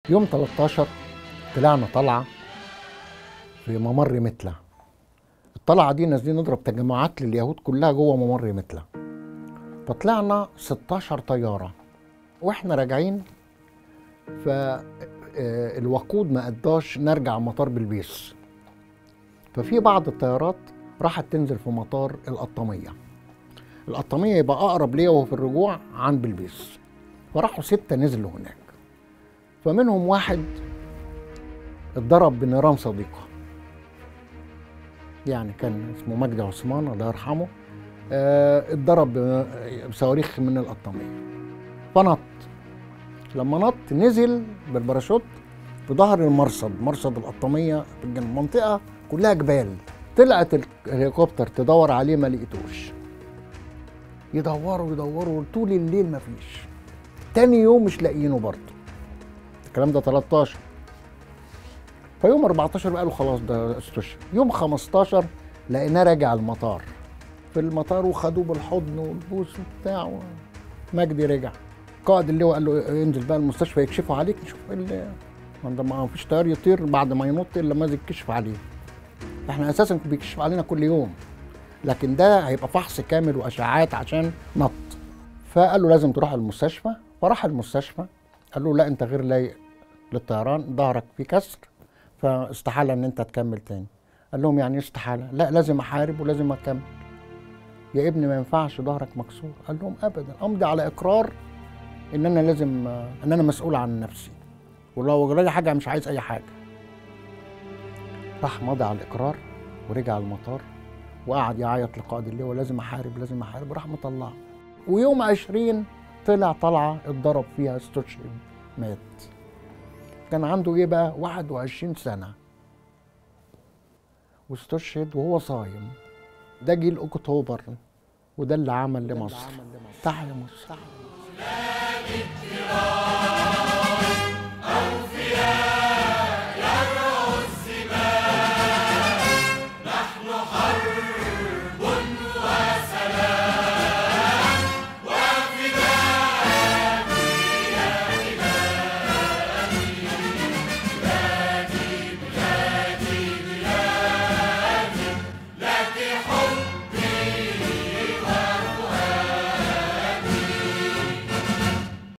يوم 13 طلعنا طلعه في ممر متلة الطلعه دي نازلين نضرب تجمعات لليهود كلها جوه ممر متلة فطلعنا 16 طياره واحنا راجعين فالوقود ما قداش نرجع مطار بلبيس ففي بعض الطيارات راحت تنزل في مطار القطامية القطامية يبقى أقرب ليا وهو في الرجوع عن بلبيس فراحوا ستة نزلوا هناك فمنهم واحد اتضرب بنيران صديقة يعني كان اسمه مجدي عثمان الله يرحمه آه، اتضرب بصواريخ من القطامية فنط لما نط نزل بالباراشوت في ظهر المرصد مرصد القطامية في الجنوب منطقة كلها جبال طلعت الهليكوبتر تدور عليه ما لقيتوش يدوروا يدوروا طول الليل ما فيش تاني يوم مش لاقيينه برضه الكلام ده 13 فيوم 14 قالوا خلاص ده استشهد يوم 15 لقيناه راجع المطار في المطار وخدوه بالحضن والبوس وبتاع مجدي رجع قائد اللواء قال له انزل بقى المستشفى يكشفوا عليك نشوف ايه اللي ما ما فيش طيار يطير بعد ما ينط الا لما يكشف عليه احنا اساسا بيكشف علينا كل يوم لكن ده هيبقى فحص كامل واشعاعات عشان نط فقال له لازم تروح المستشفى فراح المستشفى قال له لا انت غير لايق للطيران ظهرك فيه كسر فاستحاله ان انت تكمل تاني قال لهم يعني ايه استحاله لا لازم احارب ولازم اكمل يا ابني ما ينفعش ظهرك مكسور قال لهم ابدا امضي على اقرار ان انا لازم ان انا مسؤول عن نفسي ولو جرالي حاجه مش عايز اي حاجه راح مضى على الاقرار ورجع المطار وقعد يعيط لقائد اللواء لازم احارب لازم احارب وراح مطلعه ويوم 20 طلع طلعه اتضرب فيها استشهد مات كان عنده ايه بقى 21 سنه واستشهد وهو صايم ده جيل اكتوبر وده اللي عمل لمصر تحيا مصر نحن حر